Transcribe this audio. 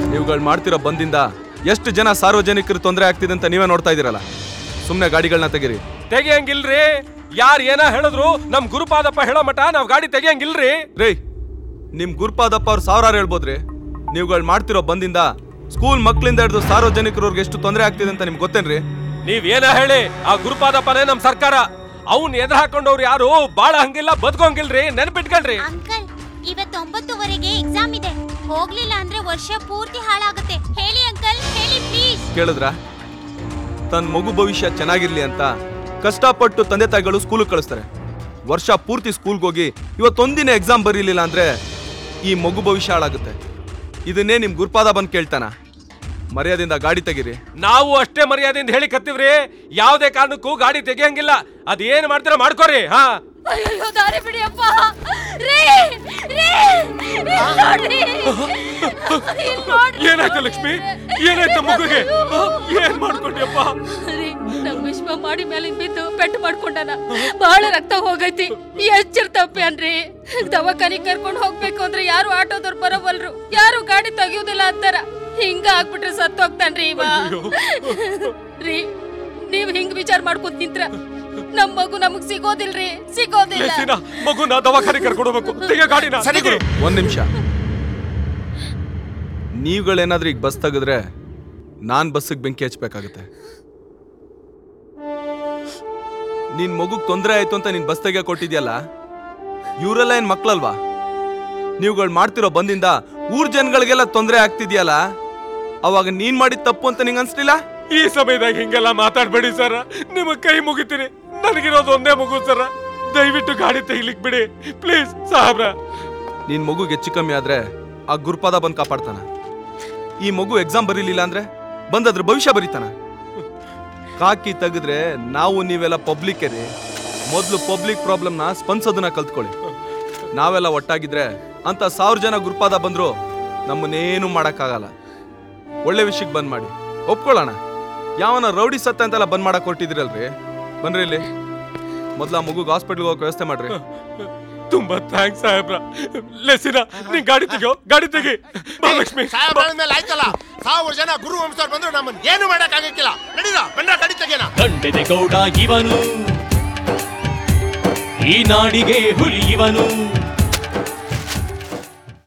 ನೀವುಗಳು ಮಾಡ್ತಿರೋ ಬಂದಿಂದ ಎಷ್ಟು ಜನ ಸಾರ್ವಜನಿಕರು ತೊಂದರೆ ಆಗ್ತಿದೆ ಅಂತ ನೀವೇ ನೋಡ್ತಾ ಇದೀರಲ್ಲ ಸುಮ್ಮನೆ ಗಾಡಿಗಳನ್ನ ತೆಗೀರಿ ತೆಗಿಯಂಗಿಲ್ರಿ ಯಾರ್ ಏನ ಹೇಳಿದ್ರು ನಮ್ ಗುರುಪಾದಪ್ಪ ಹೇಳೋ ಮಟ ನಾವ್ ಗಾಡಿ ತೆಗಿಯಂಗಿಲ್ರಿ ರೇ ನಿಮ್ ಗುರುಪಾದಪ್ಪ ಅವ್ರು ಸಾವಿರಾರು ಹೇಳ್ಬೋದ್ರಿ ನೀವುಗಳು ಮಾಡ್ತಿರೋ ಬಂದಿಂದ ಸ್ಕೂಲ್ ಮಕ್ಳಿಂದ ಹಿಡಿದು ಸಾರ್ವಜನಿಕರವ್ರಿಗೆ ಎಷ್ಟು ತೊಂದರೆ ಆಗ್ತಿದೆ ಅಂತ ನಿಮ್ಗೆ ಗೊತ್ತೇನ್ರಿ ನೀವ್ ಏನ ಹೇಳಿ ಆ ಗುರುಪಾದಪ್ಪನೇ ನಮ್ ಸರ್ಕಾರ ಅವ್ನ್ ಎದ್ರ ಹಾಕೊಂಡವ್ರು ಯಾರು ಬಾಳ ಹಂಗಿಲ್ಲ ಬದುಕೋಂಗಿಲ್ರಿ ನೆನ್ಪಿಟ್ಕೊಳ್ರಿ ಅಂಕಲ್ ಇವತ್ತು ಒಂಬತ್ತುವರೆಗೆ ಎಕ್ಸಾಮ್ ಇದೆ ಹೋಗ್ಲಿಲ್ಲ ಅಂದ್ರೆ ವರ್ಷ ಪೂರ್ತಿ ಹಾಳಾಗುತ್ತೆ ಹೇಳಿ ಅಂಕಲ್ ಹೇಳಿ ಪ್ಲೀಸ್ ಕೇಳಿದ್ರ ತನ್ನ ಮಗು ಭವಿಷ್ಯ ಚೆನ್ನಾಗಿರ್ಲಿ ಅಂತ ಕಷ್ಟಪಟ್ಟು ತಂದೆ ತಾಯಿಗಳು ಸ್ಕೂಲಿಗೆ ಕಳಿಸ್ತಾರೆ ವರ್ಷ ಪೂರ್ತಿ ಸ್ಕೂಲ್ಗೆ ಹೋಗಿ ಇವತ್ತೊಂದಿನ ಎಕ್ಸಾಮ್ ಬರೀಲಿಲ್ಲ ಅಂದ್ರೆ ಈ ಮಗು ಭವಿಷ್ಯ ಹಾಳಾಗುತ್ತೆ ಇದನ್ನೇ ನಿಮ್ ಗುರುಪಾದ ಬಂದು ಕೇಳ್ತಾನ ಮರ್ಯಾದೆಯಿಂದ ಗಾಡಿ ತೆಗೀರಿ ನಾವು ಅಷ್ಟೇ ಮರ್ಯಾದೆಯಿಂದ ಹೇಳಿ ಕತ್ತೀವ್ರಿ ಯಾವ್ದೇ ಕಾರಣಕ್ಕೂ ಗಾಡಿ ತೆಗಿಯಂಗಿಲ್ಲ ಅದ್ ಏನ್ ಮಾಡ್ತೀರಾ ಮಾಡ್ಕೋರಿ ಹಾ ಅಯ್ಯೋ ದಾರಿ ಬಿಡಿ ಅಪ್ಪ ರೇ ರೇ ಇಲ್ಲ್ ನೋಡ್ರಿ ಇಲ್ಲ್ ನೋಡ್ರಿ. ಏನಾಯ್ತು ಲಕ್ಷ್ಮಿ ಏನಾಯ್ತು ಮಗುಗೆ ಆ, ಏನ್ ಮಾಡ್ಕೊಂಡ್ಯಪ್ಪ ರೀ ನಮ್ ವಿಶ್ವ ಮಾಡಿ ಮೇಲಿಂದ ಬಿದ್ದು ಪೆಟ್ಟು ಮಾಡ್ಕೊಂಡನ ಬಹಳ ರಕ್ತ ಹೋಗೈತಿ ಎಚ್ಚರ್ ತಪ್ಪೇನ್ರಿ ದವಾಖಾನಿಗ್ ಕರ್ಕೊಂಡ್ ಹೋಗ್ಬೇಕು ಅಂದ್ರೆ ಯಾರು ಆಟೋದವ್ರು ಬರೋವಲ್ರು ಯಾರು ಗಾಡಿ ತೆಗಿಯೋದಿಲ್ಲ ಅಂತಾರ ಹಿಂಗ ಆಗ್ಬಿಟ್ರೆ ಸತ್ತು ಹೋಗ್ತಾನ್ರಿ ಇವ ರೀ ನೀವ್ ಹಿಂಗ್ ವಿಚಾರ ಮಾಡ್ಕೊಂತ ನಿಂತ್ರ ನಮ್ ಮಗು ನಮಗ್ ಸಿಗೋದಿಲ್ರಿ ಸಿಗೋದಿಲ್ಲ ಲೆಸಿನ ಮಗುನ ದವಾಖಾನೆ ಕರ್ಕೊಂಡು ಹೋಗ್ಬೇಕು ತೆಗಿಯೋ ಗಾಡಿನ ಸರಿ ಗುರು. ಒಂದ್ ನಿಮಿಷ ನೀವುಗಳೇನಾದ್ರೂ ಈಗ ಬಸ್ ತೆಗೆದ್ರೆ ನಾನ್ ಬಸ್ಸಿಗೆ ಬೆಂಕಿ ಹಚ್ಬೇಕಾಗತ್ತೆ ನಿನ್ ಮಗುಗ್ ತೊಂದರೆ ಆಯ್ತು ಅಂತ ನೀನ್ ಬಸ್ ತೆಗಿಯಕ್ ಕೊಟ್ಟಿದ್ಯಲ್ಲ ಇವರೆಲ್ಲ ಏನ್ ಮಕ್ಳಲ್ವಾ ನೀವುಗಳು ಮಾಡ್ತಿರೋ ಬಂದಿಂದ ಊರ್ ಜನಗಳಿಗೆಲ್ಲ ತೊಂದರೆ ಆಗ್ತಿದ್ಯಲ್ಲ ಅವಾಗ ನೀನ್ ಮಾಡಿದ ತಪ್ಪು ಅಂತ ನಿಂಗೆ ಅನ್ಸ್ಲಿಲ್ಲ ಈ ಸಮಯದಾಗ ಹಿಂಗೆಲ್ಲ ಮಾತಾಡ್ಬೇಡಿ ಸರ್ ನಿಮಗ್ ಕೈ ಮುಗಿತೀನಿ ನನಗಿರೋದು ಒಂದೇ ಮಗು ಸರ್ ದಯವಿಟ್ಟು ಗಾಡಿ ತೆಗಿಲಿಕ್ ಬಿಡಿ ಪ್ಲೀಸ್ ಸಾಹೇಬ್ರ ನಿನ್ ಮಗುಗೆ ಹೆಚ್ಚು ಕಮ್ಮಿ ಆದ್ರೆ ಆ ಗುರುಪಾದ ಬಂದ್ ಕಾಪಾಡ್ತಾನ ಈ ಮಗು ಎಕ್ಸಾಮ್ ಬರೀಲಿಲ್ಲ ಅಂದ್ರೆ ಬಂದದ್ರ ಭವಿಷ್ಯ ಬರೀತಾನ ಕಾಕಿ ತೆಗೆದ್ರೆ ನಾವು ನೀವೆಲ್ಲ ಪಬ್ಲಿಕ್ ರೀ ಮೊದಲು ಪಬ್ಲಿಕ್ ಪ್ರಾಬ್ಲಮ್ನ ಸ್ಪಂದಿಸೋದನ್ನ ಕಲ್ತ್ಕೊಳ್ಳಿ ನಾವೆಲ್ಲ ಒಟ್ಟಾಗಿದ್ರೆ ಅಂತ ಸಾವಿರ ಜನ ಗುರುಪಾದ ಬಂದ್ರು ನಮ್ಮನ್ನೇನು ಮಾಡಕ್ಕಾಗಲ್ಲ ಒಳ್ಳೆ ವಿಷಯಕ್ಕೆ ಬಂದ್ ಮಾಡಿ ಒಪ್ಕೊಳ್ಳೋಣ ಯಾವನ ರೌಡಿ ಸತ್ತ ಅಂತೆಲ್ಲ ಬಂದ್ ಮಾಡಕ್ ಹೊರಟಿದ್ರಲ್ರಿ ಬನ್ರಿ ಇಲ್ಲಿ ಮೊದ್ಲು ಆ ಮಗುಗೆ ಹಾಸ್ಪಿಟ್ಲ್ಗೆ ಹೋಗಕ್ಕೆ ವ್ಯವಸ್ಥೆ ಮಾಡ್ರಿ ತುಂಬಾ ಥ್ಯಾಂಕ್ಸ್ ಸಾಹೇಬ್ರ ಲೆಸಿನ ನೀನ್ ಗಾಡಿ ತೆಗಿಯೋ ಗಾಡಿ ತೆಗಿ ಬಾ ಲಕ್ಷ್ಮಿ ಸಾಹೇಬ್ರ ಮೇಲೆ ಆಯ್ತಲ್ಲ ಸಾವಿರ ಜನ ಗುರು ವಂಶದವ್ರು ಬಂದ್ರು ನಮ್ಮನ್ನ ಏನು ಮಾಡಕ್ ಆಗಕ್ಕಿಲ್ಲ ನಡೀರ ಬನ್ನ ಕಡಿ ತೆಗೆನ ದಂಡೆದೆ ಗೌಡ ಇವನು ಈ ನಾಡಿಗೆ ಹುಲಿ ಇವನು